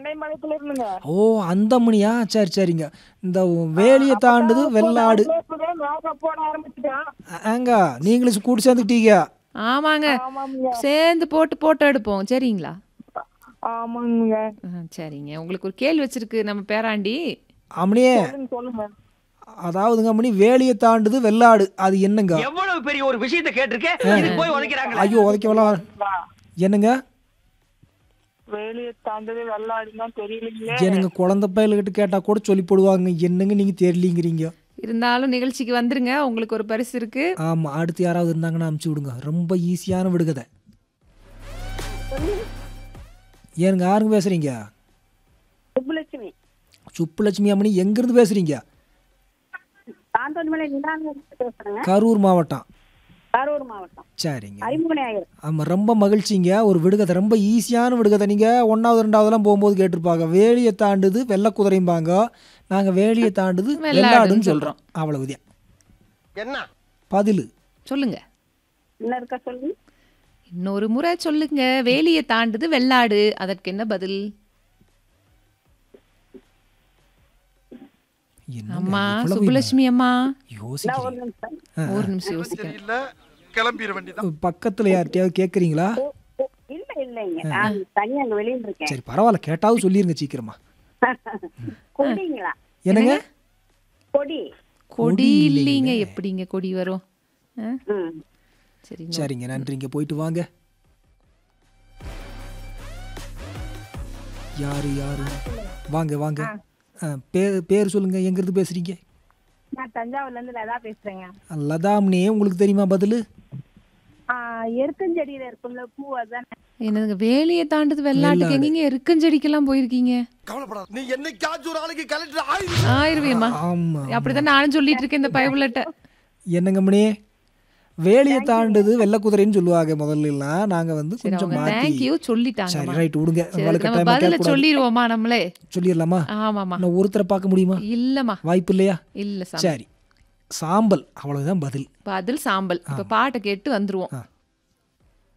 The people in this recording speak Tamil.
பண்ணைமலைக்குள்ள இருந்துங்க ஓ அந்த மணியா சரி சரிங்க இந்த வேலியை தாண்டுது வெள்ளாடு இப்பதான் மேக்கப் போட ஆரம்பிச்சுட்டான் ஏங்க நீங்களும் கூட்டி சேர்ந்துக்கிட்டீங்க ஆமாங்க ஆமாங்க சேர்ந்து போட்டு போட்டோ எடுப்போம் சரிங்களா ஆமாங்க ஆ, சரிங்க உங்களுக்கு ஒரு கேள்வி வச்சிருக்கு நம்ம பேராண்டி அம்மனியே சொல்லுங்க சொல்லுங்க அதாவதுங்க அம்மனி வேலியை தாண்டுது வெள்ளாடு அது என்னங்க எவ்வளவு பெரிய ஒரு விஷயத்தை கேட்டிருக்கேன் இதுக்கு போய் உதைக்கிறாங்க ஐயோ உதைக்கலாம் என்னங்க வேலையை தாண்டது வெள்ளாடுன்னா தெரியலீங்களே எனக்கு குழந்தை பயல்கிட்ட கேட்டா கூட சொல்லி போடுவாங்க என்னங்க நீங்க தெரியலங்கிறீங்க இருந்தாலும் நிகழ்ச்சிக்கு வந்துருங்க உங்களுக்கு ஒரு பரிசு இருக்கு ஆமா அடுத்து யாராவது இருந்தாங்கன்னா அமுச்சு விடுங்க ரொம்ப ஈஸியான விடுகதை ஏனுங்க யாருங்க பேசுறீங்க சுப்புலட்சுமி சுப்புலட்சுமி அம்மணி எங்கிருந்து பேசுறீங்க தாந்தோன்மலை நிலாங்க பேசுறேங்க கரூர் மாவட்டம் கரூர் மாவட்டம் சரிங்க ஐம்பது ஆயிரம் ஆமாம் ரொம்ப மகிழ்ச்சிங்க ஒரு விடுகதை ரொம்ப ஈஸியான விடுகதை நீங்கள் ஒன்றாவது ரெண்டாவதுலாம் போகும்போது கேட்டிருப்பாங்க வேலியை தாண்டுது வெள்ளை குதிரைம்பாங்க நாங்கள் வேலியை தாண்டுது வெள்ளாடுன்னு சொல்கிறோம் அவ்வளவுதான் என்ன பதில் சொல்லுங்க என்ன இருக்கா சொல்லுங்க இன்னொரு முறை சொல்லுங்க வேலியை தாண்டுது வெள்ளாடு அதற்கு என்ன பதில் என்னங்க அம்மா இவ்வளவு சுப்புலட்சுமி அம்மா யோசிக்கிறீங்க நிமிஷம் ஒரு நிமிஷம் யோசிக்கிறேன் இல்ல கிளம்பிட வேண்டியதான் பக்கத்தில் யார்கிட்டயாவது கேட்குறீங்களா ஓ, இல்ல இல்லைங்க நான் தனியா அங்க வெளியில இருக்கேன் சரி பரவாயில்ல கேட்டாவது சொல்லிருங்க சீக்கிரமா கொடிங்களா என்னங்க கொடி கொடி இல்லைங்க எப்படிங்க கொடி வரும் ஆ? ம் சரிங்க சரிங்க நன்றிங்க போயிட்டு வாங்க யாரு யாரு வாங்க வாங்க ஆ, பேர் பேர் சொல்லுங்க எங்கிருந்து பேசுறீங்க நான் தஞ்சாவூர்ல இருந்து லதா பேசுறேங்க லதாம்னே உங்களுக்கு தெரியுமா பதில் எருக்கஞ்செடியில இருக்கும்ல பூ அதான் என்னதுங்க வேலியை தாண்டுது வெள்ளாட்டுக்கு எங்கீங்க எருக்கஞ்செடிக்கெல்லாம் போயிருக்கீங்க கவலைப்படாத நீ என்னைக்காச்சும் ஒரு ஆளுக்கு கலெக்டர் ஆயி ஆயிருவேம்மா ஆமா அப்படிதான் நானும் சொல்லிட்டு இருக்கேன் இந்த பயபுள்ளட்ட என்னங்க மணி வேலியை தாண்டுது வெள்ளை குதிரைன்னு சொல்லுவாங்க முதல்ல எல்லாம் நாங்க வந்து சரி கொஞ்சம் அவங்க மாத்தி தேங்க்யூ சொல்லிட்டாங்க சரி ரைட் விடுங்க சரி உங்களுக்கு நம்ம டைம் பதில கேட்கக்கூடாது சொல்லிடுவோமா நம்மளே சொல்லிடலாமா ஆமாமா நான் ஒருத்தரை பார்க்க முடியுமா இல்லம்மா வாய்ப்பு இல்லையா இல்ல சாமி சரி சாம்பல் அவ்வளவுதான் பதில் பதில் சாம்பல் இப்ப பாட்டை கேட்டு வந்துருவோம்